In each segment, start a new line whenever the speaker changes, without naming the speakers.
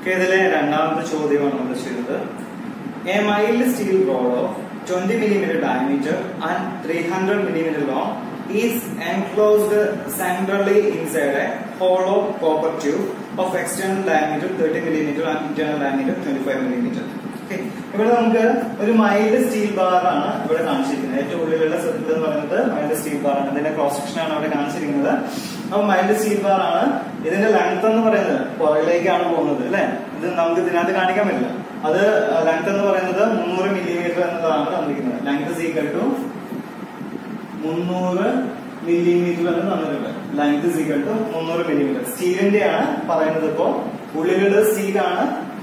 ഇതിലെ രണ്ടാമത്തെ ചോദ്യമാണ് നമ്മൾ ചെയ്തത് a mild steel rod of 20 millimeter diameter and 300 millimeter long is enclosed centrally inside a hollow copper tube of external diameter 30 millimeter and internal diameter 25 millimeter. Okay. ഇവിടെ നമുക്ക് ഒരു mild steel bar ആണ് ഇവിടെ കാണിച്ചിരിക്കുന്നത് ഏറ്റവും ഉള്ളിലുള്ള സർക്കിൾ എന്ന് പറയുന്നത് മൈൽഡ് സ്റ്റീൽ ബാർ ആണ് ഇതിന്റെ ക്രോസ് സെക്ഷൻ ആണ് അവിടെ കാണിച്ചിരിക്കുന്നത് അപ്പൊ മൈൽഡ് സ്റ്റീൽ ബാർ ആണ് ഇതിന്റെ ലെങ്ത് എന്ന് പറയുന്നത് പുറകിലേക്കാണ് പോകുന്നത് അല്ലെ ഇത് നമുക്ക് ഇതിനകത്ത് കാണിക്കാൻ പറ്റില്ല അത് ലെങ്ത് എന്ന് പറയുന്നത് മുന്നൂറ് മില്ലിമീറ്റർ എന്നതാണ് തന്നിരിക്കുന്നത് ലെങ്ത് is equal ടു മുന്നൂറ് മില്ലിമീറ്റർ എന്ന് തന്നിട്ടുണ്ട് ലെങ്ത് is equal ടു മുന്നൂറ് മില്ലിമീറ്റർ സ്റ്റീലിന്റെ ആണ് പറയുന്നത് ഇപ്പോ ഉള്ളിലുള്ള സ്റ്റീലാണ്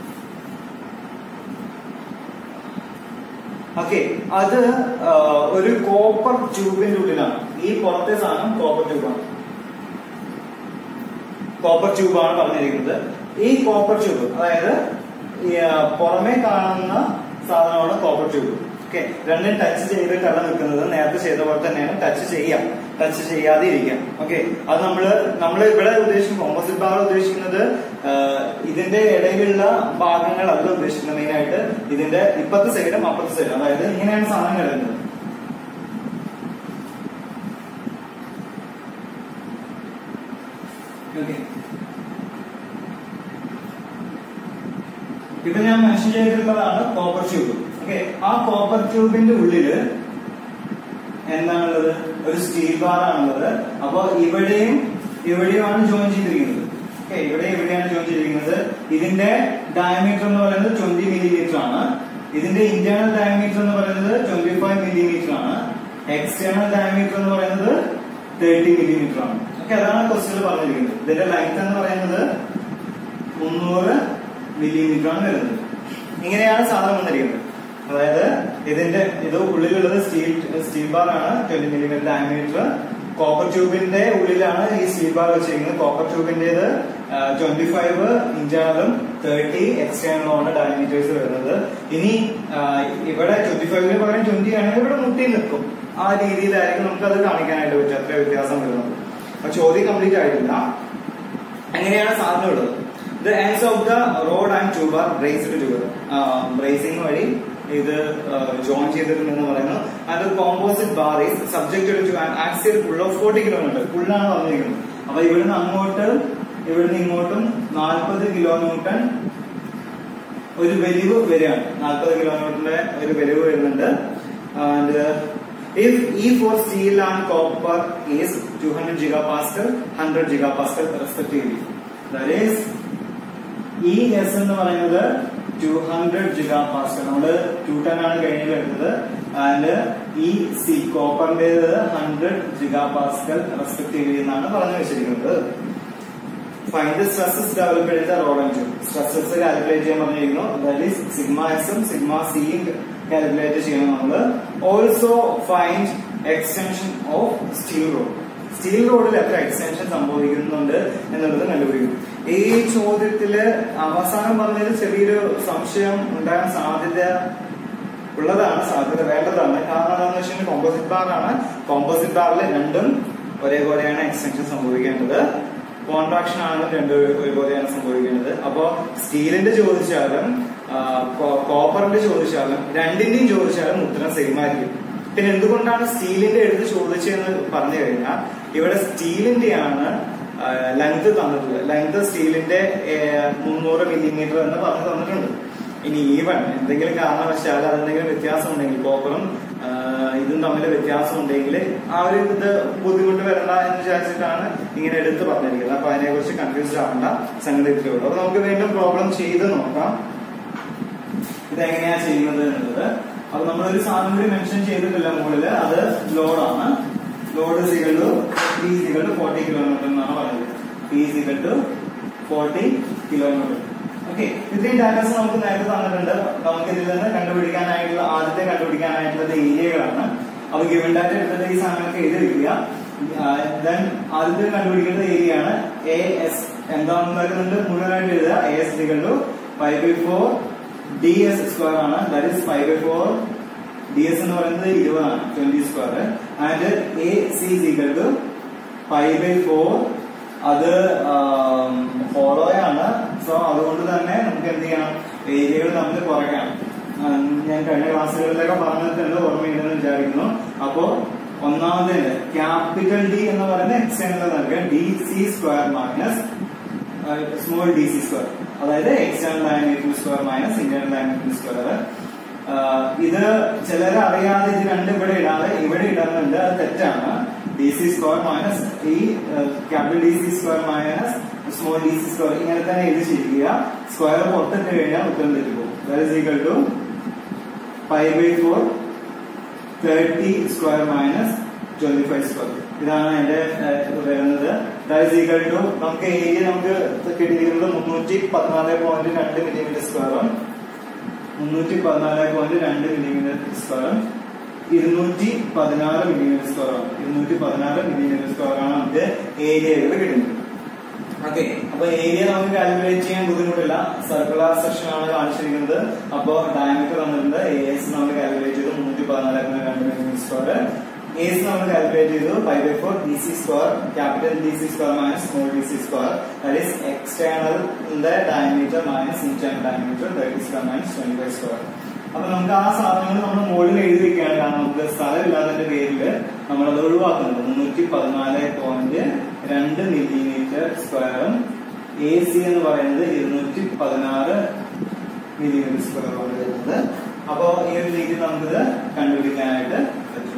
ഓക്കെ അത് ആ, ഒരു കോപ്പർ ട്യൂബിന്റെ ഉള്ളിലാണ് ഈ പുറത്തെ സാധനം കോപ്പർ ട്യൂബാണ് കോപ്പർ ട്യൂബാണ് പറഞ്ഞിരിക്കുന്നത് ഈ കോപ്പർ ട്യൂബ് അതായത് ഈ, ആ, പുറമേ കാണുന്ന സാധനമാണ് കോപ്പർ ട്യൂബ് ഓക്കെ രണ്ടും ടച്ച് ചെയ്തിട്ടല്ല നിൽക്കുന്നത് നേരത്തെ ചെയ്ത പോലെ തന്നെയാണ് ടച്ച് ചെയ്യാം ടച്ച് ചെയ്യാതെ ഇരിക്കാം ഓക്കെ അത് നമ്മള് നമ്മൾ ഇവിടെ ഉദ്ദേശിക്കുന്ന കോമ്പോസിറ്റ് ഭാഗം ഉദ്ദേശിക്കുന്നത് ആ, ഇതിന്റെ ഇടയിലുള്ള ഭാഗങ്ങളല്ല ഉദ്ദേശിക്കുന്നത് മെയിൻ ആയിട്ട് ഇതിന്റെ ഇപ്പത്തെ സൈഡും അപ്പുറത്തെ സൈഡും അതായത് ഇങ്ങനെയാണ് സാധനം കിടക്കുന്നത് ഓക്കെ ഇത് ഞാൻ മെൻഷൻ ചെയ്തിട്ടുള്ളതാണ് കോപ്പർ ട്യൂബ് ഓക്കെ ആ കോപ്പർ ട്യൂബിന്റെ ഉള്ളില് എന്താണുള്ളത് ഒരു സ്റ്റീൽ ബാർ ആണുള്ളത് അപ്പൊ ഇവിടെയും ഇവിടെയുമാണ് ജോയിൻ ചെയ്തിരിക്കുന്നത് ഓക്കെ ഇവിടെ ഇവിടെയാണ് ജോയിൻ ചെയ്തിരിക്കുന്നത് ഇതിന്റെ ഡയമീറ്റർ എന്ന് പറയുന്നത് ട്വന്റി മില്ലിമീറ്റർ ആണ് ഇതിന്റെ ഇന്റേണൽ ഡയമീറ്റർ എന്ന് പറയുന്നത് ട്വന്റി ഫൈവ് മില്ലിമീറ്റർ ആണ് എക്സ്റ്റേണൽ ഡയമീറ്റർ എന്ന് പറയുന്നത് തേർട്ടി മില്ലിമീറ്റർ ആണ് ഓക്കെ അതാണ് ക്വസ്റ്റ്യൻ പറഞ്ഞിരിക്കുന്നത് ഇതിന്റെ ലെങ്ത് എന്ന് പറയുന്നത് മുന്നൂറ് മില്ലിമീറ്റർ ആണ് വരുന്നത് ഇങ്ങനെയാണ് സാധനം വന്നിരിക്കുന്നത് അതായത് ഇതിന്റെ ഇത് ഉള്ളിലുള്ളത് സ്റ്റീൽ സ്റ്റീൽ ബാർ ആണ് ട്വന്റി മില്ലിമീറ്റർ ഡയമീറ്റർ കോപ്പർ ട്യൂബിന്റെ ഉള്ളിലാണ് ഈ സ്റ്റീൽ ബാർ വെച്ചിരിക്കുന്നത് കോപ്പർ ട്യൂബിന്റേത് ട്വന്റി ഫൈവ് ഇന്റേണലും തേർട്ടി എക്സ്റ്റേണലുമാണ് ഡയമീറ്റേഴ്സ് വരുന്നത് ഇനി ആ, ഇവിടെ ട്വന്റി ഫൈവിന് പകരം ട്വന്റി ആണെങ്കിൽ ഇവിടെ മുട്ടി നിൽക്കും ആ രീതിയിലായിരിക്കും നമുക്ക് അത് കാണിക്കാനായിട്ട് പറ്റും അത്ര വ്യത്യാസം വരുന്നത് അപ്പൊ ചോദ്യം കംപ്ലീറ്റ് ആയിട്ടില്ല എങ്ങനെയാണ് സാധനം ഉള്ളത് the ends of the rod and tube are brazed together brazing വഴി ഇത് ജോയിൻ ചെയ്തിട്ടുണ്ടെന്ന് പറയുന്നു and composite bar is subjected to an axial pull of forty kilometre ഫുള്ളാണ് പറഞ്ഞിരിക്കുന്നത് അപ്പൊ ഇവിടുന്ന് അങ്ങോട്ട് ഇവിടുന്ന് ഇങ്ങോട്ടും നാൽപ്പത് കിലോമീറ്റർ ഒരു വലിവ് വരികയാണ് നാൽപ്പത് കിലോമീറ്ററിന്റെ ഒരു വലിവ് വരുന്നുണ്ട് and if E for steel and copper is two hundred gigapascal hundred gigapascal respectively that is E S എന്ന് പറയുന്നത് ടു ഹൺഡ്രഡ് ജിഗാ പാസ്കൽ നമ്മള് ടു ടെൻ ആണ് കഴിഞ്ഞിൽ എടുത്തത് ആൻഡ് ഇ സി കോപ്പറിന്റേത് ഹൺഡ്രഡ് ജിഗാ പാസ്കൽ റെസ്പെക്ടീവ്ലി എന്നാണ് പറഞ്ഞു വെച്ചിരിക്കുന്നത് ഫൈൻഡ് ദ സ്ട്രെസ്സസ് ഡെവലപ്പ് ചെയ്ത rod and tube stresses calculate ചെയ്യാൻ പറഞ്ഞിരിക്കുന്നു ദാറ്റ് ഈസ് സിഗ്മ എക്സും സിഗ്മ സിയും കാൽക്കുലേറ്റ് ചെയ്യണം നമ്മള് also find extension of steel rod steel റോഡിൽ എത്ര എക്സ്റ്റൻഷൻ സംഭവിക്കുന്നുണ്ട് എന്നുള്ളത് കണ്ടുപിടിക്കും ഈ ചോദ്യത്തില് അവസാനം പറഞ്ഞതിൽ ചെറിയൊരു സംശയം ഉണ്ടാകാൻ സാധ്യത ഉള്ളതാണ് സാധ്യത വേണ്ടതാണ് കാരണം എന്താണെന്ന് വെച്ചാൽ കോമ്പോസിറ്റ് ബാർ ആണ് കോമ്പോസിറ്റ് ബാറിൽ രണ്ടും ഒരേപോലെയാണ് എക്സ്റ്റൻഷൻ സംഭവിക്കേണ്ടത് കോൺട്രാക്ഷൻ ആണ് രണ്ടും ഒരുപോലെയാണ് സംഭവിക്കുന്നത് അപ്പോ സ്റ്റീലിന്റെ ചോദിച്ചാലും ആ, കോ- കോപ്പറിന്റെ ചോദിച്ചാലും രണ്ടിന്റെയും ചോദിച്ചാലും ഉത്തരം സെയിം ആയിരിക്കും പിന്നെ എന്തുകൊണ്ടാണ് സ്റ്റീലിന്റെ എടുത്ത് ചോദിച്ചതെന്ന് പറഞ്ഞു കഴിഞ്ഞാൽ ഇവിടെ സ്റ്റീലിന്റെയാണ് ലെങ്ത് തന്നിട്ടുള്ളത് ലെങ്ത് സ്റ്റീലിന്റെ മുന്നൂറ് മില്ലിമീറ്റർ എന്ന് പറഞ്ഞു തന്നിട്ടുണ്ട് ഇനി ഈവൻ എന്തെങ്കിലും കാരണവശാൽ അതെന്തെങ്കിലും വ്യത്യാസം ഉണ്ടെങ്കിൽ കോപ്പറും ആ, ഇതും തമ്മിൽ വ്യത്യാസം ഉണ്ടെങ്കിൽ ആ ഒരു ഇത് ബുദ്ധിമുട്ട് വരണ്ട എന്ന് വിചാരിച്ചിട്ടാണ് ഇങ്ങനെ എടുത്ത് പറഞ്ഞിരിക്കുന്നത് അപ്പൊ അതിനെ കുറിച്ച് കൺഫ്യൂസ്ഡ് ആവേണ്ട സംഗതി ഇത്രയേ ഉള്ളൂ അപ്പൊ നമുക്ക് വീണ്ടും പ്രോബ്ലം ചെയ്ത് നോക്കാം ഇതെങ്ങനെയാ ചെയ്യുന്നത് എന്നുള്ളത് അപ്പൊ നമ്മളൊരു സാധനം കൂടി മെൻഷൻ ചെയ്തിട്ടില്ല മുകളില് അത് ലോഡാണ് load equal to P equal to forty kilometre എന്നാണ് പറയുന്നത് P equal to forty kilometre okay ഇത്രയും ഡാറ്റാസ് നമുക്ക് നേരത്തെ തന്നിട്ടുണ്ട് നമുക്ക് ഇതിൽ നിന്ന് കണ്ടുപിടിക്കാനായിട്ടുള്ള ആദ്യത്തെ കണ്ടുപിടിക്കാനായിട്ടുള്ളത് ഏരിയകളാണ് അപ്പൊ ഗിവൻ ഡാറ്റ എടുത്തിട്ട് ഈ സാധനങ്ങളൊക്കെ എഴുതി വെക്കുക ദെൻ ആദ്യത്തെ കണ്ടുപിടിക്കേണ്ട ഏരിയ ആണ് എ എസ് എന്താണെന്ന് മുഴുവനായിട്ട് എഴുതുക A S equal to five by four D S square ആണ് that is five by four D S എന്ന് പറയുന്നത് ഇരുപതാണ് twenty square and A C equal to five by four അത് ഹോളോയാണ് സോ അതുകൊണ്ട് തന്നെ നമുക്ക് നമുക്ക് എന്ത് ചെയ്യണം ഏരിയകൾ തമ്മിൽ കുറയ്ക്കണം ആ, ഞാൻ കഴിഞ്ഞ ക്ലാസ്സുകളിലൊക്കെ പറഞ്ഞിട്ടുണ്ട് ഓർമ്മയുണ്ടെന്ന് വിചാരിക്കുന്നു അപ്പോ ഒന്നാമത്തേത് ക്യാപിറ്റൽ ഡി എന്ന് പറയുന്ന എക്സ്റ്റേണൽ നൽകുക D C square minus small D C square അതായത് external diameter square minus internal diameter square ഇത് ചിലർ അറിയാതെ ഇത് രണ്ടും ഇവിടെ ഇടാതെ ഇവിടെ ഇടുന്നുണ്ട് അത് തെറ്റാണ് ഡി സി സ്ക്വയർ മൈനസ് ഈ capital D C square minus small D C square ഇങ്ങനെ തന്നെ എഴുതി ശരിക്കുക സ്ക്വയർ പുറത്തിട്ട് കഴിഞ്ഞാൽ ഉത്തരം തെറ്റിപ്പോകും that is equal to five by four thirty square minus twenty five square ഇതാണ് എന്റെ ഏഹ്, വരുന്നത് ദാറ്റ് ഈക്വൽ ടു നമുക്ക് ഏരിയ നമുക്ക് കിട്ടിയിരിക്കുന്നത് മുന്നൂറ്റി പതിനാല് പോയിന്റ് രണ്ട് മില്ലിമീറ്റർ സ്ക്വയറും മുന്നൂറ്റി പതിനാല് പോയിന്റ് രണ്ട് മില്ലിമീറ്റർ സ്ക്വയറും ഇരുന്നൂറ്റി പതിനാറ് മില്ലിമീറ്റർ സ്ക്വയറാണ് ഇരുന്നൂറ്റി പതിനാറ് മില്ലിമീറ്റർ സ്ക്വയറാണ് നമുക്ക് ഏരിയകൾ കിട്ടുന്നത് ഓക്കെ അപ്പൊ ഏരിയ നമുക്ക് കാൽക്കുലേറ്റ് ചെയ്യാൻ ബുദ്ധിമുട്ടില്ല സർക്കുലർ സെക്ഷൻ ആണ് കാണിച്ചിരിക്കുന്നത് അപ്പോ ഡയമീറ്റർ തന്നിട്ടുണ്ട് എ എസ് നമ്മൾ കാൽക്കുലേറ്റ് ചെയ്തു മുന്നൂറ്റി പതിനാല് രണ്ട് മില്ലിമീറ്റർ സ്ക്വയർ എ എസ് നമ്മൾ കാൽക്കുലേറ്റ് ചെയ്തു five by four D C square capital D C square minus small D C square that is external diameter minus internal diameter thirty square minus twenty five square അപ്പൊ നമുക്ക് ആ സാധനങ്ങൾ നമ്മൾ മുകളിൽ എഴുതി വെക്കുകയാണ് കാരണം നമുക്ക് സ്ഥലമില്ലാത്തതിന്റെ പേരിൽ നമ്മളത് ഒഴിവാക്കുന്നുണ്ട് മുന്നൂറ്റി പതിനാല് പോയിന്റ് രണ്ട് മില്ലിമീറ്റർ സ്ക്വയറും എ സി എന്ന് പറയുന്നത് ഇരുന്നൂറ്റി പതിനാറ് മില്ലിമീറ്റർ സ്ക്വയറാണ് വരുന്നത് അപ്പോ ഈ ഒരു രീതിയിൽ നമുക്കിത് കണ്ടുപിടിക്കാനായിട്ട് പറ്റും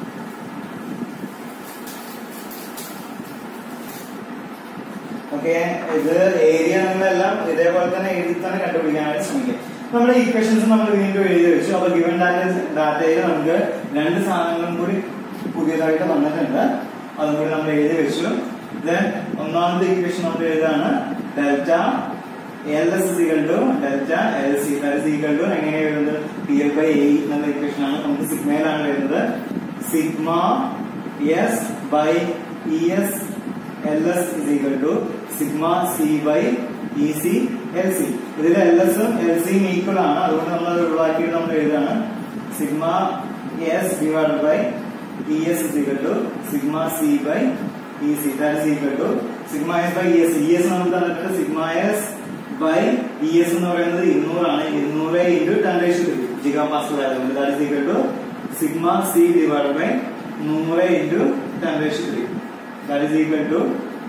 ഓക്കെ ഇത് ഏരിയ നിങ്ങളെല്ലാം ഇതേപോലെ തന്നെ എഴുതി തന്നെ കണ്ടുപിടിക്കാനായിട്ട് ശ്രമിക്കുക നമ്മുടെ ഇക്വേഷൻസ് നമ്മൾ വീണ്ടും എഴുതി വെച്ചു അപ്പൊ ഗിവൻ ഡാറ്റ ഡാറ്റയിൽ നമുക്ക് രണ്ട് സാധനങ്ങളും കൂടി പുതിയതായിട്ട് വന്നിട്ടുണ്ട് അതും കൂടി നമ്മൾ എഴുതി വെച്ചു ദെൻ ഒന്നാമത്തെ ഇക്വേഷൻ നമ്മൾ എഴുതാണ് delta L S equal to delta L C that is equal to എങ്ങനെയാണ് വരുന്നത് പി എൽ ബൈ എ എന്നുള്ള ഇക്വേഷൻ ആണ് നമുക്ക് സിഗ്മയിലാണ് വരുന്നത് sigma S by E S L S is equal to sigma C by E C L C ഇതിൽ L എസും L സിയും ഈക്വൽ ആണ് അതുകൊണ്ട് നമ്മൾ അത് ഒഴിവാക്കിയിട്ട് നമ്മൾ എഴുതാണ് sigma S divide by E S is equal to sigma C by E C that is equal to sigma S by E S E S നമുക്ക് തന്നിട്ടുണ്ട് sigma S by E S എന്ന് പറയുന്നത് ഇരുന്നൂറാണ് ഇരുന്നൂറ് into ten ratio three gigapascal ആയതുകൊണ്ട് that is equal to sigma C divide by നൂറ് into ten ratio three that is equal to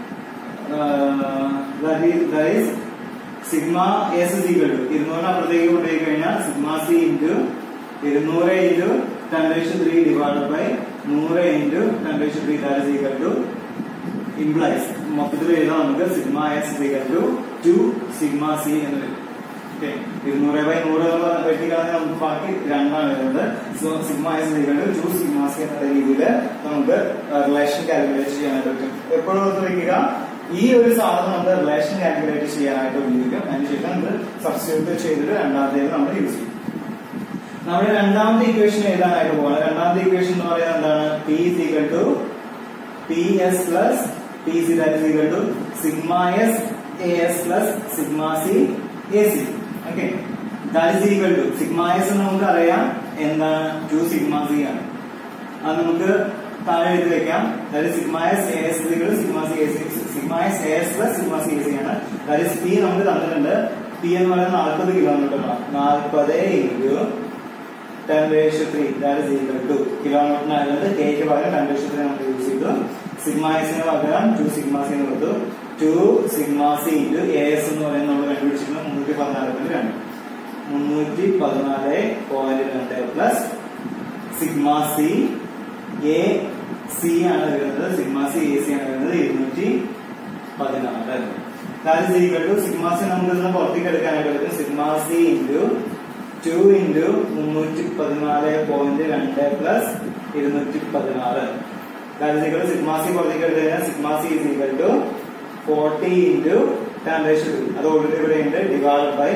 uh, that is that is sigma s is equal to ഇരുന്നൂറിന് അപ്പുറത്തേക്ക് കൊണ്ടുപോയി കഴിഞ്ഞാൽ sigma C into ഇരുന്നൂറ് into ten ration three divide by നൂറ് into ten ration three that is equal to implies മൊത്തത്തിൽ എഴുതാം നമുക്ക് sigma S is equal to two sigma C എന്ന് വരും ഓക്കെ ഇരുന്നൂറ് ബൈ നൂറ് വെട്ടിക്കളഞ്ഞാൽ നമുക്ക് ബാക്കി രണ്ടാണ് വരുന്നത് so sigma S equal to two sigma C എന്ന രീതിയിൽ നമുക്ക് റിലേഷൻ കാൽക്കുലേറ്റ് ചെയ്യാനായിട്ട് പറ്റും എപ്പോഴും ഓർത്ത് വയ്ക്കുക ഈ ഒരു സാധനം നമ്മൾ റിലേഷൻ കാൽക്കുലേറ്റ് ചെയ്യാനായിട്ട് ഉപയോഗിക്കും അതിനുശേഷം നമ്മൾ സബ്സ്റ്റിറ്റ്യൂട്ട് ചെയ്തിട്ട് രണ്ടാമത്തേത് നമ്മൾ യൂസ് ചെയ്യും നമ്മുടെ രണ്ടാമത്തെ ഇക്വേഷൻ എഴുതാനായിട്ട് പോകണം രണ്ടാമത്തെ ഇക്വേഷൻ എന്ന് പറയുന്നത് എന്താണ് P is equal to P S plus P C that is equal to sigma S A S plus sigma C A C okay that is equal to sigma S എന്ന് നമുക്ക് അറിയാം എന്താണ് ടു സിഗ്മ സി ആണ് അത് നമുക്ക് താഴെ എഴുതി വെക്കാം അതായത് sigma S A S sigma C A C sigma S A S plus sigma C A C ആണ് അതായത് പി നമുക്ക് തന്നിട്ടുണ്ട് പി എന്ന് പറയുന്നത് നാൽപ്പത് കിലോമീറ്ററാണ് നാൽപ്പത് into ten ratio three that is equal to കിലോമീറ്ററിന് ആയതുകൊണ്ട് കെക്ക് പകരം ടെൻ റേഷ്യോ ത്രീ നമുക്ക് യൂസ് ചെയ്തു സിഗ്മ എസിന് പകരം ടു സിഗ്മ സി എന്ന് കൊടുത്തു two sigma C into A S എന്ന് പറയുന്നത് നമ്മൾ കണ്ടുപിടിച്ചിരുന്നത് മുന്നൂറ്റി പതിനാല് പോയിന്റ് രണ്ട് മുന്നൂറ്റി പതിനാല് പോയിന്റ് രണ്ട് plus sigma C A C ആണ് വരുന്നത് സിഗ്മ സി എ സി ആണ് വരുന്നത് ഇരുന്നൂറ്റി പതിനാറ് that is equal to sigma C നമുക്ക് ഇതിന് പുറത്തേക്ക് എടുക്കാനായിട്ട് പറ്റും sigma C into two into മുന്നൂറ്റി പതിനാല് പോയിന്റ് രണ്ട് പ്ലസ് ഇരുന്നൂറ്റി പതിനാറ് that is equal sigma C പുറത്തേക്ക് എടുത്തു കഴിഞ്ഞാൽ sigma C is equal to forty into ten ratio അത് ഓൾറെഡി ഇവിടെ ഉണ്ട് divide by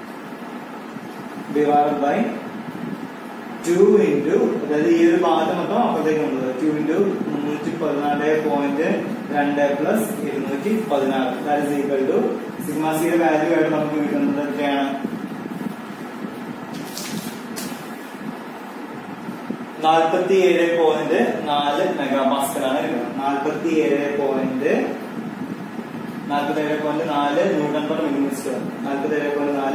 divide by two into അതായത് ഈ ഒരു ഭാഗത്ത് മൊത്തം അപ്പുറത്തേക്ക് കൊണ്ടുപോകുക ടു ഇൻറ്റു മുന്നൂറ്റി പതിനാല് പോയിന്റ് രണ്ട് പ്ലസ് ഇരുന്നൂറ്റി പതിനാറ് that is equal to sigma സിയുടെ വാല്യൂ ആയിട്ട് നമുക്ക് കിട്ടുന്നത് എത്രയാണ് നാൽപ്പത്തി ഏഴ് പോയിന്റ് നാല് മെഗാ പാസ്കലാണ് കിട്ടുന്നത് നാൽപ്പത്തി ഏഴ് പോയിന്റ് നാൽപ്പത്തി ഏഴ് പോയിന്റ് നാല് ന്യൂട്ടൺ പെർ മില്ലിമീറ്റർ സ്ക്വയർ നാൽപ്പത്തി ഏഴ് പോയിന്റ് നാല്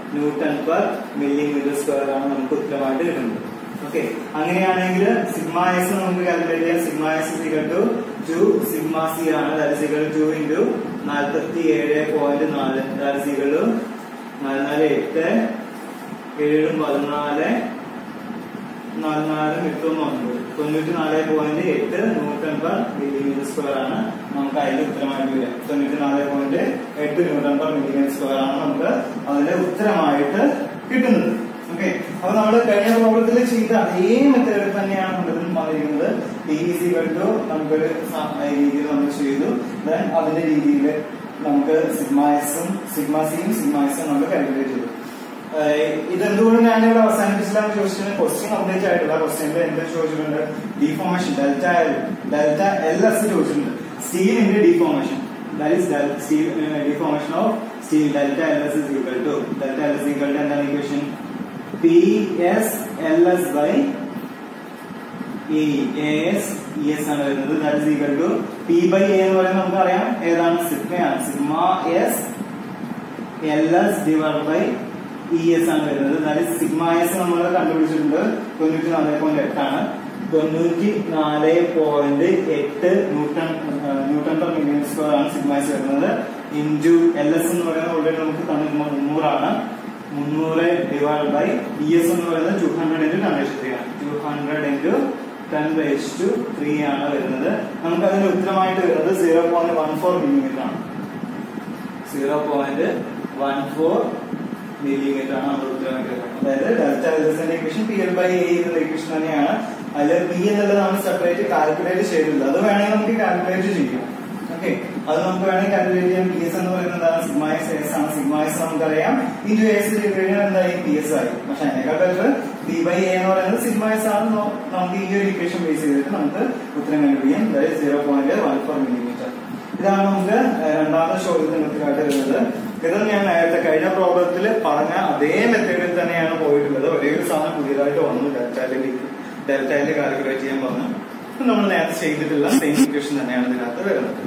ന്യൂട്ടൺ പെർ മില്ലിമീറ്റർ സ്ക്വയർ ആണ് നമുക്ക് ഉത്തരമായിട്ട് കിട്ടുന്നത് ഓക്കെ അങ്ങനെയാണെങ്കിൽ സിഗ്മ എസ് നമുക്ക് കാൽക്കുലേറ്റ് ചെയ്യാം sigma S is equal to two sigma C ആണ് ദാറ്റ് ഇസിക്കൽ ടു ഇൻറ്റു നാൽപ്പത്തി ഏഴ് പോയിന്റ് നാല് ദാറ്റ് ഇസിക്കൽ ടു നാല് നാല് എട്ട് ഏഴും പതിനാല് നാല് നാല് എട്ടും ഒൻപത് തൊണ്ണൂറ്റി നാല് പോയിന്റ് എട്ട് ന്യൂട്ടൺ പെർ മില്ലിമീറ്റർ സ്ക്വയർ ആണ് നമുക്ക് അതിന്റെ ഉത്തരമായിട്ട് വരിക തൊണ്ണൂറ്റി നാല് പോയിന്റ് എട്ട് ന്യൂട്ടൺ പെർ മില്ലിമീറ്റർ സ്ക്വയർ ആണ് നമുക്ക് അതിന്റെ ഉത്തരമായിട്ട് കിട്ടുന്നത് ഓക്കെ അപ്പൊ നമ്മൾ കഴിഞ്ഞ പ്രോബ്ലത്തിൽ ചെയ്ത അതേ മെത്തേഡ് തന്നെയാണ് നമ്മളിതിൽ വന്നിരിക്കുന്നത് ഡി ഇസ് ഈക്വൽ ടു നമുക്കൊരു സ- രീതിയിൽ നമ്മൾ ചെയ്തു ദെൻ അതിന്റെ രീതിയിൽ നമുക്ക് സിഗ്മ എസും സിഗ്മ സിയും സിഗ്മ എസും നമ്മൾ കാൽക്കുലേറ്റ് ചെയ്തു ഏഹ് ഇതെന്തുകൊണ്ട് ഞാനിവിടെ അവസാനിപ്പിച്ചില്ലാന്ന് ചോദിച്ചിട്ട് ക്വസ്റ്റ്യൻ കംപ്ലീറ്റ് ആയിട്ടില്ല ക്വസ്റ്റ്യനിൽ എന്ത് ചോദിച്ചിട്ടുണ്ട് deformation delta L delta L S ചോദിച്ചിട്ടുണ്ട് സ്റ്റീലിന്റെ deformation that is steel deformation of steel delta L S is equal to delta L S equal to എന്താണ് equation P S L S by E S E S ആണ് വരുന്നത് that is equal to P by A എന്ന് പറയുന്നത് നമുക്കറിയാം ഏതാണ് സിഗ്മയാണ് sigma S L S divide by E S ആണ് വരുന്നത് അതായത് സിഗ്മ എസ് നമ്മൾ കണ്ടുപിടിച്ചിട്ടുണ്ട് തൊണ്ണൂറ്റി നാല് പോയിന്റ് എട്ടാണ് തൊണ്ണൂറ്റി നാല് പോയിന്റ് എട്ട് ന്യൂട്ടൺ ആ, ന്യൂട്ടൺ പെർ മില്യൺ സ്ക്വയർ ആണ് സിഗ്മ എസ് വരുന്നത് ഇൻറ്റു എൽ എസ് എന്ന് പറയുന്നത് ഓൾറെഡി നമുക്ക് തന്നിരുന്നത് മുന്നൂറാണ് മുന്നൂറ് ഡിവൈഡ് ബൈ ഇ എസ് എന്ന് പറയുന്നത് two hundred into ten raise three ആണ് two hundred into ten raise to three ആണ് വരുന്നത് നമുക്ക് അതിന്റെ ഉത്തരമായിട്ട് വരുന്നത് zero point one four millimetre ആണ് zero point one four millimetre ആണ് നമ്മൾ ഉത്തരമായിട്ട് വരുന്നത് അതായത് ഡെൽറ്റ എൽസിന്റെ equation P L by A എന്നുള്ള ഇക്വേഷൻ തന്നെയാണ് അതിൽ പി എന്നുള്ളത് നമ്മൾ സെപ്പറേറ്റ് കാൽക്കുലേറ്റ് ചെയ്തിട്ടുണ്ട് അത് വേണമെങ്കിൽ നമുക്ക് കാൽക്കുലേറ്റ് ചെയ്യാം ഓക്കെ അത് നമുക്ക് വേണമെങ്കിൽ കാൽക്കുലേറ്റ് ചെയ്യാം പി എസ് എന്ന് പറയുന്നത് എന്താണ് സിഗ്മ എസ് എസ് ആണ് സിഗ്മ എസ് നമുക്കറിയാം ഇൻറ്റു എസ് ചെയ്ത് കഴിഞ്ഞാൽ എന്തായി പി എസ് ആയി പക്ഷെ അതിനേക്കാൾ ബെറ്റർ പി ബൈ എ എന്ന് പറയുന്നത് സിഗ്മ എസ് ആണ് നോ- നമുക്ക് ഈ ഒരു ഇക്വേഷൻ ബേസ് ചെയ്തിട്ട് നമുക്ക് ഉത്തരം കണ്ടുപിടിക്കാം അതായത് zero point one four millimetre ഇതാണ് നമുക്ക് രണ്ടാമത്തെ ചോദ്യത്തിന് ഉത്തരമായിട്ട് വരുന്നത് ഇത് ഞാൻ നേരത്തെ കഴിഞ്ഞ പ്രോബ്ലത്തിൽ പറഞ്ഞ അതേ മെത്തേഡിൽ തന്നെയാണ് പോയിട്ടുള്ളത് ഒരേ ഒരു സാധനം പുതിയതായിട്ട് വന്നു ഡെൽറ്റയിലേക്ക് ഡെൽറ്റയിൽ കാൽക്കുലേറ്റ് ചെയ്യാൻ പറഞ്ഞു ഇത് നമ്മൾ നേരത്തെ ചെയ്തിട്ടുള്ള സെയിം ഇക്വേഷൻ തന്നെയാണ് ഇതിനകത്ത് വരുന്നത്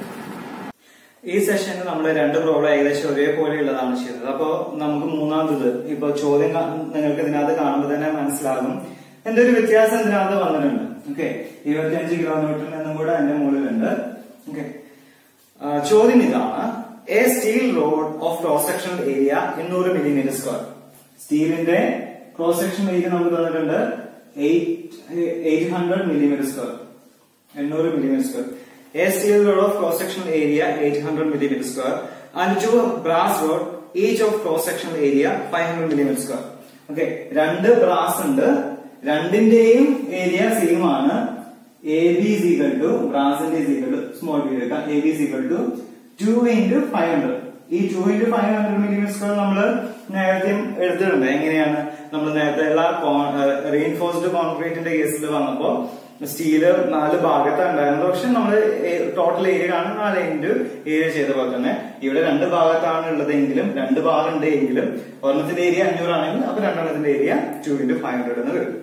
ഈ സെഷനിൽ നമ്മൾ രണ്ട് പ്രോബ്ലം ഏകദേശം ഒരേപോലെയുള്ളതാണ് ചെയ്തത് അപ്പോ നമുക്ക് മൂന്നാമത് ഇപ്പൊ ചോദ്യം കാ- നിങ്ങൾക്ക് ഇതിനകത്ത് കാണുമ്പോൾ തന്നെ മനസ്സിലാകും എന്റെ ഒരു വ്യത്യാസം ഇതിനകത്ത് വന്നിട്ടുണ്ട് ഓക്കെ ഇരുപത്തിയഞ്ച് കിലോമീറ്ററിൽ നിന്നും കൂടെ എന്റെ മുകളിലുണ്ട് ഓക്കെ ചോദ്യം ഇതാണ് a steel rod of cross sectional area എണ്ണൂറ് മില്ലിമീറ്റർ സ്ക്വയർ സ്റ്റീലിന്റെ ക്രോസ് സെക്ഷൻ ഏരിയ നമുക്ക് തന്നിട്ടുണ്ട് എയ്റ്റ് ഹൺഡ്രഡ് മില്ലിമീറ്റർ സ്ക്വയർ എണ്ണൂറ് millimetre square a steel rod of cross sectional area eight hundred millimetre square and two brass rod each of cross sectional area five hundred millimetre square okay രണ്ട് brass ഉണ്ട് രണ്ടിന്റെയും area same ആണ് A B is equal to ബ്രാസിന്റെ is equal to small B എടുക്കാം A B is equal to two into five hundred ഈ two into five hundred millimetre square നമ്മൾ നേരത്തെ എടുത്തിട്ടുണ്ട് എങ്ങനെയാണ് നമ്മൾ നേരത്തെ ഉള്ള റീൻഫോഴ്സ്ഡ് കോൺക്രീറ്റിന്റെ കേസിൽ വന്നപ്പോ സ്റ്റീല് നാല് ഭാഗത്താണ് ഉണ്ടായിരുന്നത് പക്ഷെ നമ്മൾ ടോട്ടൽ ഏരിയ കാണും നാല് ഇൻറ്റു ഏരിയ ചെയ്ത പോലെ തന്നെ ഇവിടെ രണ്ട് ഭാഗത്താണ് ഉള്ളതെങ്കിലും രണ്ട് ഭാഗം ഉണ്ട് എങ്കിലും ഒരെണ്ണത്തിന്റെ ഏരിയ അഞ്ഞൂറാണെങ്കിൽ അപ്പൊ രണ്ടെണ്ണത്തിന്റെ area two into five hundred എന്ന് വരും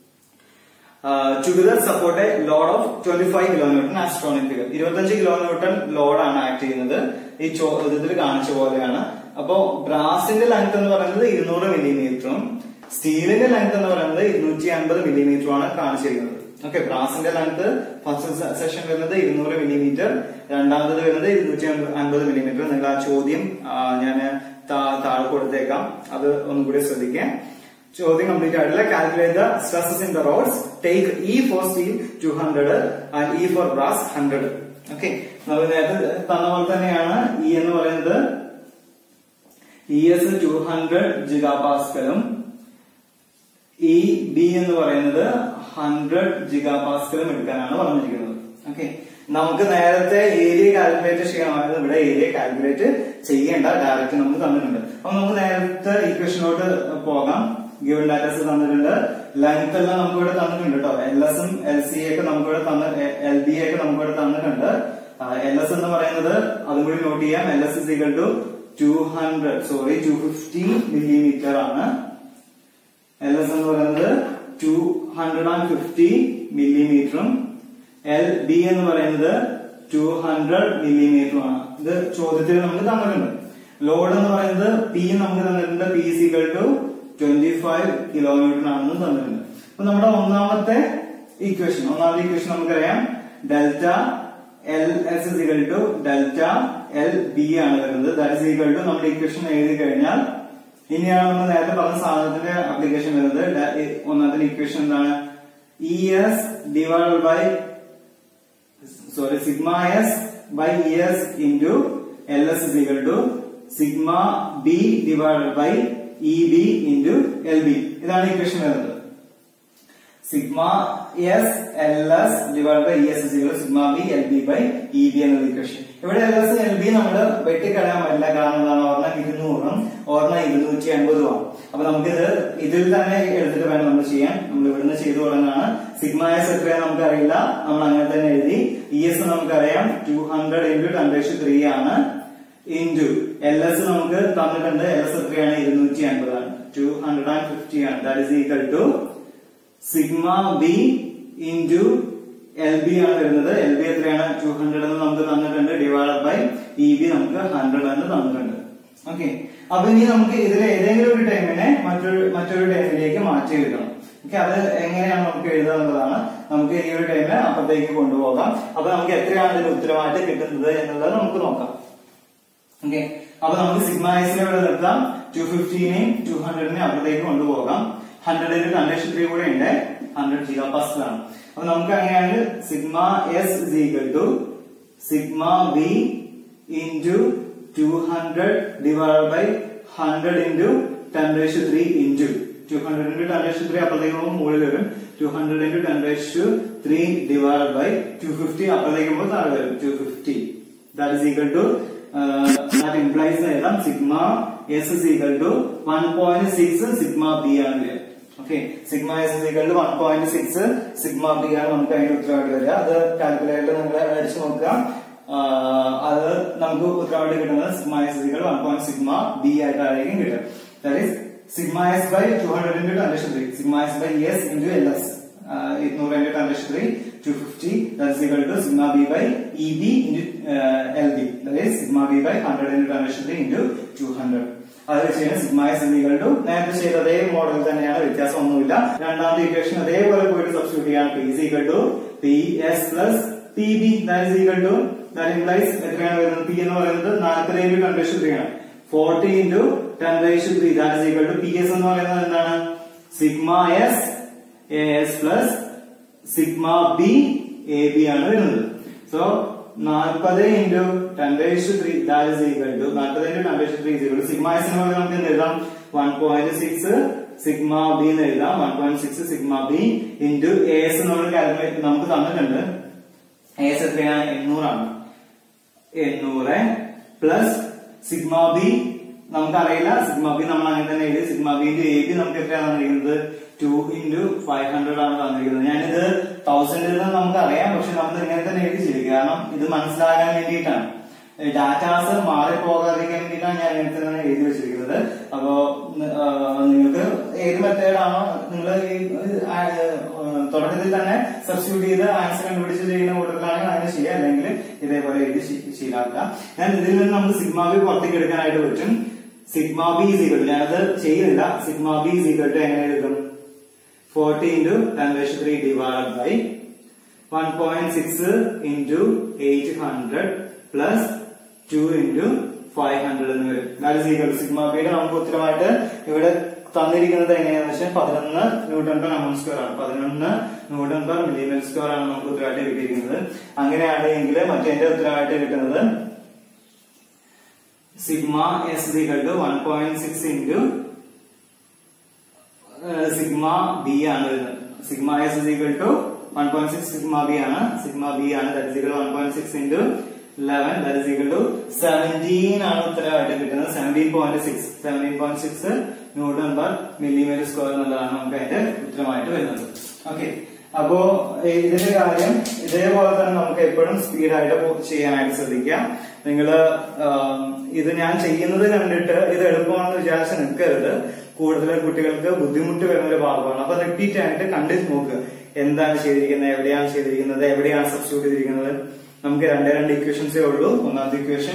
together support a load of twenty five kilometre ആസ്ട്രോണിക് ഫിഗർ ഇരുപത്തഞ്ച് കിലോമീറ്റർ ലോഡാണ് ആക്ട് ചെയ്യുന്നത് ഈ ചോദ്യത്തിൽ കാണിച്ച പോലെയാണ് അപ്പോ ബ്രാസിന്റെ ലെങ്ത് എന്ന് പറയുന്നത് ഇരുന്നൂറ് മില്ലിമീറ്ററും സ്റ്റീലിന്റെ ലെങ്ത് എന്ന് പറയുന്നത് ഇരുന്നൂറ്റി അൻപത് മില്ലിമീറ്ററും ആണ് കാണിച്ചിരിക്കുന്നത് ഓക്കെ ബ്രാസിന്റെ ലെങ്ത് ഫസ്റ്റ് സെഷൻ വരുന്നത് ഇരുന്നൂറ് മില്ലിമീറ്റർ രണ്ടാമത് വരുന്നത് ഇരുന്നൂറ്റി അൻപത് മില്ലിമീറ്റർ നിങ്ങൾ ആ ചോദ്യം ഞാൻ താഴെ കൊടുത്തേക്കാം അത് ഒന്നുകൂടി ശ്രദ്ധിക്കാം ചോദ്യം കംപ്ലീറ്റ് ആയിട്ടില്ല calculate the stresses in the rods take E for steel two hundred and E for brass hundred okay നമ്മൾ നേരത്തെ തന്ന പോലെ തന്നെയാണ് ഇ എന്ന് പറയുന്നത് E S two hundred giga പാസ്കലും ഇ ബി എന്ന് പറയുന്നത് ഹൺഡ്രഡ് ജിഗാ പാസ്കലും എടുക്കാനാണ് പറഞ്ഞിരിക്കുന്നത് ഓക്കെ നമുക്ക് നേരത്തെ ഏരിയ കാൽക്കുലേറ്റ് ചെയ്യാമായിരുന്നു ഇവിടെ ഏരിയ കാൽക്കുലേറ്റ് ചെയ്യേണ്ട ഡയറക്റ്റ് നമുക്ക് തന്നിട്ടുണ്ട് അപ്പൊ നമുക്ക് നേരത്തെ ഇക്വേഷനോട്ട് പോകാം ഗിവൺ ഡാറ്റാസ് തന്നിട്ടുണ്ട് ലെങ്ത് എല്ലാം നമുക്ക് ഇവിടെ തന്നിട്ടുണ്ട് കേട്ടോ എൽ എസും എൽ സി ഒക്കെ നമുക്ക് ഇവിടെ തന്ന എൽ ബി ഒക്കെ നമുക്ക് ഇവിടെ തന്നിട്ടുണ്ട് എൽ എസ് എന്ന് പറയുന്നത് അതും കൂടി നോട്ട് ചെയ്യാം L S is equal to two hundred sorry two fifty millimetre ആണ് എൽ എസ് എന്ന് പറയുന്നത് ടു ഹൺഡ്രഡ് ആൻഡ് ഫിഫ്റ്റി മില്ലിമീറ്ററും എൽ ബി എന്ന് പറയുന്നത് ടു ഹൺഡ്രഡ് മില്ലിമീറ്ററും ആണ് ഇത് ചോദ്യത്തിൽ നമുക്ക് തന്നിട്ടുണ്ട് ലോഡ് എന്ന് പറയുന്നത് പി നമുക്ക് തന്നിട്ടുണ്ട് P is equal to twenty five kilometre ആണെന്ന് തന്നിട്ടുണ്ട് അപ്പൊ നമ്മുടെ ഒന്നാമത്തെ ഇക്വേഷൻ ഒന്നാമത്തെ ഇക്വേഷൻ നമുക്കറിയാം delta L S is equal to delta L B ആണ് വരുന്നത് ദാറ്റ് ഇസ് ഈക്വൽ ടു നമ്മുടെ ഇക്വേഷൻ എഴുതി കഴിഞ്ഞാൽ ഇനിയാണ് നമ്മൾ നേരത്തെ പറഞ്ഞ സാധനത്തിന്റെ അപ്ലിക്കേഷൻ വരുന്നത് ഡ- ഈ ഒന്നാമത്തെ ഇക്വേഷൻ എന്താണ് E S divide by sorry sigma S by E S into L S is equal to sigma B divide by E B into L B ഇതാണ് ഇക്വേഷൻ വരുന്നത് sigma S L S divide by E S is sigma B L B by E B എന്ന equation ഇവിടെ L S L B നമ്മൾ വെട്ടിക്കളയാൻ പറ്റില്ല കാരണം എന്താണ് ഒരെണ്ണം ഇരുന്നൂറും ഒരെണ്ണം ഇരുന്നൂറ്റി അൻപതുമാണ് അപ്പൊ നമുക്കിത് ഇതിൽ തന്നെ എടുത്തിട്ട് വേണം നമ്മൾ ചെയ്യാൻ നമ്മൾ ഇവിടുന്ന് ചെയ്തു തുടങ്ങാണ് സിഗ്മ എസ് എത്രയാണ് നമുക്കറിയില്ല നമ്മൾ അങ്ങനെ തന്നെ എഴുതി ഇ എസ് നമുക്കറിയാം two hundred into ten three ആണ് ഇൻറ്റു എൽ എസ് നമുക്ക് തന്നിട്ടുണ്ട് എൽ എസ് എത്രയാണ് ഇരുന്നൂറ്റി അൻപതാണ് ടു ഹൺഡ്രഡ് ആൻഡ് ഫിഫ്റ്റി ആണ് that is equal to sigma B into L B ആണ് വരുന്നത് എൽ ബി എത്രയാണ് ടു ഹൺഡ്രഡ് എന്ന് നമുക്ക് തന്നിട്ടുണ്ട് ഡിവൈഡ് ബൈ ഇ ബി നമുക്ക് ഹൺഡ്രഡ് എന്ന് തന്നിട്ടുണ്ട് ഓക്കെ അപ്പൊ ഇനി നമുക്ക് ഇതിൽ ഏതെങ്കിലും ഒരു ടൈമിനെ മറ്റൊരു മറ്റൊരു ടൈമിലേക്ക് മാറ്റി എഴുതണം ഓക്കെ അത് എങ്ങനെയാണ് നമുക്ക് എഴുതുക എന്നുള്ളതാണ് നമുക്ക് ഈ ഒരു ടൈമിനെ അപ്പുറത്തേക്ക് കൊണ്ടുപോകാം അപ്പൊ നമുക്ക് എത്രയാണ് ഇതിന് ഉത്തരവായിട്ട് കിട്ടുന്നത് എന്നുള്ളത് നമുക്ക് നോക്കാം ഓക്കെ അപ്പൊ നമുക്ക് സിഗ്മ എസിനെ ഇവിടെ നിർത്താം ടു ഫിഫ്റ്റീനെയും ടു ഹൺഡ്രഡിനെയും അപ്പുറത്തേക്ക് കൊണ്ടുപോകാം ഹൺഡ്രഡിന് കണ്ടീഷൻ ത്രീ കൂടെ ഉണ്ട് ഹൺഡ്രഡ് ജിഗാ ഫസ്റ്റ് ആണ് അപ്പൊ നമുക്ക് അങ്ങനെയാണെങ്കിൽ sigma S is equal to sigma B into two hundred divide by hundred into ten raise three into two hundred into ten raise three അപ്പുറത്തേക്ക് പോകുമ്പോൾ മുകളിൽ വരും two hundred into ten raise three divide by two fifty അപ്പുറത്തേക്ക് പോകുമ്പോൾ താഴെ വരും two fifty that is equal to uh, that implies എഴുതാം sigma S is equal to 1.6 sigma B ആണ് വരിക okay sigma S is equal to 1.6 sigma B ആണ് നമുക്ക് അതിന്റെ ഉത്തരവായിട്ട് വരിക അത് കാൽക്കുലേറ്റർ നിങ്ങൾ അടിച്ചു നോക്കുക ആ, അത് നമുക്ക് ഉത്തരവായിട്ട് കിട്ടുന്നത് sigma S is equal to 1. Sigma B ആയിട്ടായിരിക്കും കിട്ടുക that is sigma S by two hundred into ten three sigma S by S into L S ഇരുന്നൂറ് into ten three two fifty that is equal to sigma B by E B into L B that is sigma B by hundred into ten three into two hundred അത് വെച്ച് കഴിഞ്ഞാൽ sigma S ഇൻഡികൾ to നേരത്തെ ചെയ്ത അതേ model തന്നെയാണ് വ്യത്യാസം ഒന്നുമില്ല രണ്ടാമത്തെ ഇക്വേഷൻ അതേപോലെ പോയിട്ട് സബ്സ്റ്റിറ്റ്യൂട്ട് ചെയ്യാൻ P is equal to P S plus P B that is equal to that implies എത്രയാണ് വരുന്നത് പി എന്ന് പറയുന്നത് നാൽപ്പത് ഇൻറ്റു ടെൻ റേഷ്യൂ ത്രീ ആണ് forty into ten raise three that is equal to P S എന്ന് പറയുന്നത് എന്താണ് sigma S A S plus sigma B A B ആണ് വരുന്നത് സോ നാൽപ്പത് into ten raise three that is equal to നാൽപ്പത് into ten raise three equal to sigma S എന്ന് പറയുന്നത് നമുക്ക് എന്ത് എഴുതാം one point six sigma B എന്ന് എഴുതാം one point six sigma B into A S നമ്മൾ കാൽക്കുലേറ്റ് നമുക്ക് തന്നിട്ടുണ്ട് എ എസ് എത്രയാണ് എണ്ണൂറാണ് എണ്ണൂറ് പ്ലസ് സിഗ്മ ബി നമുക്കറിയില്ല സിഗ്മ ബി നമ്മൾ അങ്ങനെ തന്നെ എഴുതി sigma B into A B നമുക്ക് എത്രയാണ് തന്നിരിക്കുന്നത് ടു ഇൻറ്റു ഫൈവ് ഹൺഡ്രഡ് ആണ് തന്നിരിക്കുന്നത് ഞാനിത് തൗസൻഡിൽ നിന്ന് നമുക്ക് അറിയാം പക്ഷെ നമ്മൾ ഇങ്ങനെ തന്നെ എഴുതി ചെയ്തു കാരണം ഇത് മനസ്സിലാകാൻ വേണ്ടിയിട്ടാണ് ഡാറ്റാസ് മാറിപ്പോകാതിരിക്കാൻ വേണ്ടിയിട്ടാണ് ഞാൻ ഇങ്ങനെ തന്നെ എഴുതി വെച്ചിരിക്കുന്നത് അപ്പോ ആ, നിങ്ങൾക്ക് ഏത് മെത്തേഡാണോ നിങ്ങൾ ഈ ആ, ആ, തുടക്കത്തിൽ തന്നെ സബ്സ്റ്റിറ്റ്യൂട്ട് ചെയ്ത് ആൻസർ കണ്ടുപിടിച്ച് ചെയ്യുന്ന കൂട്ടത്തിലാണെങ്കിൽ അങ്ങനെ ചെയ്യാം അല്ലെങ്കിൽ ഇതേപോലെ എഴുതി ശീ- ശീലാക്കുക ഞാൻ ഇതിൽ നിന്ന് നമുക്ക് സിഗ്മ ബി പുറത്തേക്ക് എടുക്കാനായിട്ട് പറ്റും സിഗ്മ ബി ഈസ് ഈക്വൽ ഞാനത് ചെയ്യുന്നില്ല sigma B is equal to എങ്ങനെ എഴുതും forty into ten raise three divide by one point six into eight hundred plus two into five hundred എന്ന് വരും ദാറ്റ് ഇസ് ഈക്വൽ സിഗ്മ ബിയുടെ നമുക്ക് ഉത്തരമായിട്ട് ഇവിടെ തന്നിരിക്കുന്നത് എങ്ങനെയാണെന്ന് വെച്ചാൽ പതിനൊന്ന് ന്യൂട്ടൺ പെർ അമൗണ്ട് സ്ക്വയർ ആണ് പതിനൊന്ന് ന്യൂട്ടൺ പെർ മില്ലിമീറ്റർ സ്ക്വയർ ആണ് നമുക്ക് ഉത്തരമായിട്ട് കിട്ടിയിരിക്കുന്നത് അങ്ങനെയാണെങ്കിൽ മറ്റേന്റെ ഉത്തരമായിട്ട് കിട്ടുന്നത് sigma S equal to one point six into sigma B ആണ് വരുന്നത് sigma S is equal to one point six sigma B ആണ് സിഗ്മ ബി ആണ് that is equal one point six into eleven that is equal to seventeen ആണ് ഉത്തരവായിട്ട് കിട്ടുന്നത് seventeen point six seventeen point six newton per millimetre square എന്നുള്ളതാണ് നമുക്ക് അതിന്റെ ഉത്തരമായിട്ട് വരുന്നത് ഓക്കെ അപ്പോ ഏ, ഇതിന്റെ കാര്യം ഇതേപോലെ തന്നെ നമുക്ക് എപ്പോഴും സ്പീഡായിട്ട് ചെയ്യാനായിട്ട് ശ്രദ്ധിക്കാം നിങ്ങള് ആം, ഇത് ഞാൻ ചെയ്യുന്നത് കണ്ടിട്ട് ഇത് എളുപ്പമാണെന്ന് വിചാരിച്ച് നിൽക്കരുത് കൂടുതൽ കുട്ടികൾക്ക് ബുദ്ധിമുട്ട് വരുന്ന ഒരു ഭാഗമാണ് അപ്പൊ റിപ്പീറ്റ് ആയിട്ട് കണ്ടു നോക്കുക എന്താണ് ചെയ്തിരിക്കുന്നത് എവിടെയാണ് ചെയ്തിരിക്കുന്നത് എവിടെയാണ് സബ്സ്റ്റിറ്റ്യൂട്ട് ചെയ്തിരിക്കുന്നത് നമുക്ക് രണ്ടേ രണ്ട് ഇക്വേഷൻസേ ഉള്ളൂ ഒന്നാമത്തെ equation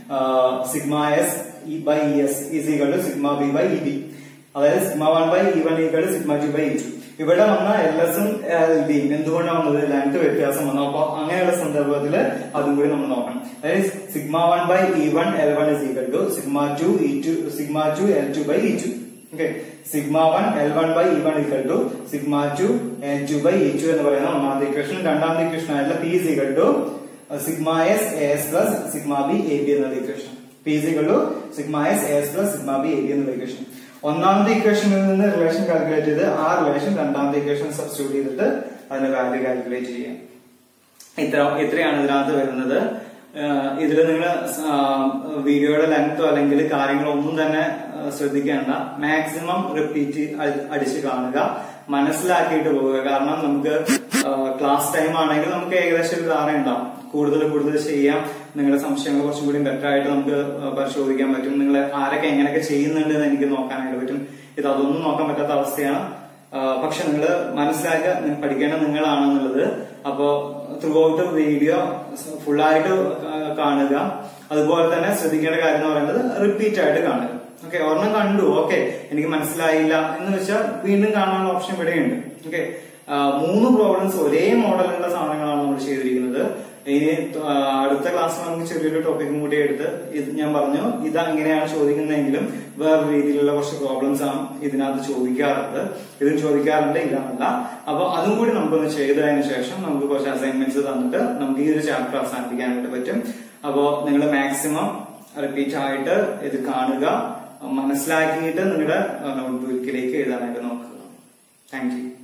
sigma S by E S is equal to sigma B by E B അതായത് sigma one by E one equal to sigma two by E two ഇവിടെ വന്ന എൽ എസും ഡിയും എന്തുകൊണ്ടാണ് വന്നത് ലെങ്ത് വ്യത്യാസം വന്നു അപ്പൊ അങ്ങനെയുള്ള സന്ദർഭത്തിൽ അതും കൂടി നമ്മൾ നോക്കണം അതായത് sigma one by E one L one is equal to sigma two E two sigma two L two by E two okay sigma one L one by E one equal to sigma two L two by E two എന്ന് പറയുന്ന ഒന്നാമത്തെ equation രണ്ടാമത്തെ equation ആയിട്ടുള്ള P is equal to sigma S A S plus sigma B A B എന്നുള്ള equation P is equal to sigma S A S plus sigma B A B എന്നുള്ള equation ഒന്നാമത്തെ ഇക്വേഷനിൽ നിന്ന് റിലേഷൻ കാൽക്കുലേറ്റ് ചെയ്ത് ആ relation രണ്ടാമത്തെ equation substitute ചെയ്തിട്ട് അതിന്റെ വാല്യൂ കാൽക്കുലേറ്റ് ചെയ്യാം ഇത്ര ഇത്രയാണ് ഇതിനകത്ത് വരുന്നത് ഇതിൽ നിങ്ങൾ വീഡിയോയുടെ ലെങ്തോ അല്ലെങ്കിൽ കാര്യങ്ങളോ ഒന്നും തന്നെ ആ, ശ്രദ്ധിക്കേണ്ട മാക്സിമം റിപ്പീറ്റ് അടിച്ച് കാണുക മനസ്സിലാക്കിയിട്ട് പോവുക കാരണം നമുക്ക് ക്ലാസ് ടൈം ആണെങ്കിൽ നമുക്ക് ഏകദേശം ഒരു ധാരണ ഉണ്ടാവും കൂടുതൽ കൂടുതൽ ചെയ്യാം നിങ്ങളുടെ സംശയങ്ങൾ കുറച്ചും കൂടി ബെറ്റർ ആയിട്ട് നമുക്ക് ആ, പരിശോധിക്കാൻ പറ്റും നിങ്ങൾ ആരൊക്കെ എങ്ങനെയൊക്കെ ചെയ്യുന്നുണ്ട് എന്ന് എനിക്ക് നോക്കാനായിട്ട് പറ്റും ഇത് അതൊന്നും നോക്കാൻ പറ്റാത്ത അവസ്ഥയാണ് ആ, പക്ഷെ നിങ്ങൾ മനസ്സിലാക്കുക നിങ്ങൾ പഠിക്കേണ്ട നിങ്ങളാണെന്നുള്ളത് അപ്പോ ത്രൂ ഔട്ട് വീഡിയോ ഫുള്ളായിട്ട് കാണുക അതുപോലെ തന്നെ ശ്രദ്ധിക്കേണ്ട കാര്യം എന്ന് പറയുന്നത് റിപ്പീറ്റ് ആയിട്ട് കാണുക ഓക്കെ ഒരെണ്ണം കണ്ടു ഓക്കെ എനിക്ക് മനസ്സിലായില്ല എന്ന് വെച്ചാൽ വീണ്ടും കാണാനുള്ള ഓപ്ഷൻ ഇവിടെയുണ്ട് ഓക്കെ മൂന്ന് പ്രോബ്ലംസ് ഒരേ മോഡലുള്ള സാധനങ്ങളാണ് നമ്മൾ ചെയ്തിരിക്കുന്നത് ഇനി ആ, അടുത്ത ക്ലാസ്സിൽ നമുക്ക് ചെറിയൊരു ടോപ്പിക്കും കൂടി എടുത്ത് ഇത് ഞാൻ പറഞ്ഞു ഇത് അങ്ങനെയാണ് ചോദിക്കുന്നതെങ്കിലും വേറെ രീതിയിലുള്ള കുറച്ച് പ്രോബ്ലംസ് ആണ് ഇതിനകത്ത് ചോദിക്കാറുണ്ട് ഇതും ചോദിക്കാറുണ്ട് ഇല്ലാന്നല്ല അപ്പൊ അതും കൂടി നമുക്കൊന്ന് ചെയ്തതിനു ശേഷം നമുക്ക് കുറച്ച് അസൈൻമെന്റ്സ് തന്നിട്ട് നമുക്ക് ഈ ഒരു ചാപ്റ്റർ അവസാനിപ്പിക്കാനായിട്ട് പറ്റും അപ്പോ നിങ്ങൾ മാക്സിമം റിപ്പീറ്റ് ആയിട്ട് ഇത് കാണുക മനസ്സിലാക്കിയിട്ട് നിങ്ങളുടെ നോട്ട്ബുക്കിലേക്ക് എഴുതാനായിട്ട് നോക്കുക താങ്ക് യു